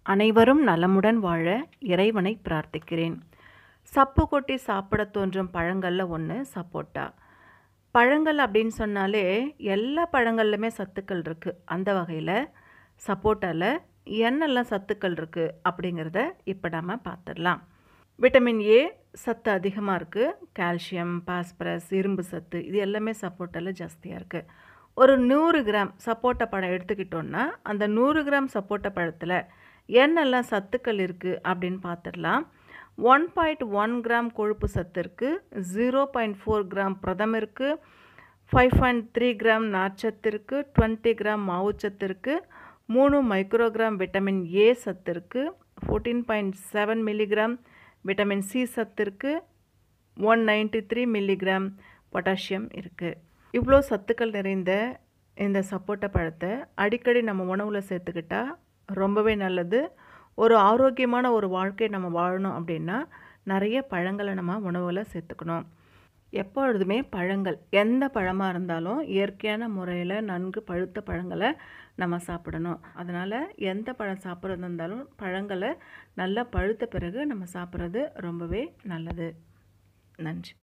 அனைவரும் நலமுடன் வாழ இறைவனை பிரார்த்திக்கிறேன் சப்பு கொட்டி சாப்பிட தோன்றும் பழங்களில் ஒன்று சப்போட்டா பழங்கள் அப்படின்னு சொன்னாலே எல்லா பழங்கள்லையுமே சத்துக்கள் இருக்குது அந்த வகையில் சப்போட்டாவில் என்னெல்லாம் சத்துக்கள் இருக்குது அப்படிங்கிறத இப்போ நம்ம பார்த்துடலாம் விட்டமின் ஏ சத்து அதிகமாக இருக்குது கால்சியம் பாஸ்பரஸ் இரும்பு சத்து இது எல்லாமே சப்போட்டாவில் ஜாஸ்தியாக இருக்குது ஒரு நூறு கிராம் சப்போட்டா பழம் எடுத்துக்கிட்டோன்னா அந்த நூறு கிராம் சப்போட்டா பழத்தில் என்னெல்லாம் சத்துக்கள் இருக்குது அப்படின்னு பார்த்துடலாம் ஒன் பாயிண்ட் ஒன் கிராம் கொழுப்பு சத்து இருக்குது ஜீரோ பாயிண்ட் ஃபோர் கிராம் பிரதம் இருக்குது ஃபைவ் பாயிண்ட் த்ரீ கிராம் நார்ச்சத்து இருக்குது டுவெண்ட்டி கிராம் மாவுச்சத்து இருக்குது மூணு மைக்ரோகிராம் விட்டமின் ஏ சத்து இருக்குது fourteen point seven milligram vitamin C சத்து இருக்குது one ninety three milligram potassium இருக்குது இவ்வளோ சத்துக்கள் நிறைந்த இந்த சப்போட்டா பழத்தை அடிக்கடி நம்ம உணவில் சேர்த்துக்கிட்டா ரொம்பவே நல்லது ஒரு ஆரோக்கியமான ஒரு வாழ்க்கையை நம்ம வாழணும் அப்படின்னா நிறைய பழங்களை நம்ம உணவில் சேர்த்துக்கணும் எப்பொழுதுமே பழங்கள் எந்த பழமாக இருந்தாலும் இயற்கையான முறையில் நன்கு பழுத்த பழங்களை நம்ம சாப்பிடணும் அதனால் எந்த பழம் சாப்பிட்றது இருந்தாலும் பழங்களை நல்லா பழுத்த பிறகு நம்ம சாப்பிட்றது ரொம்பவே நல்லது நன்றி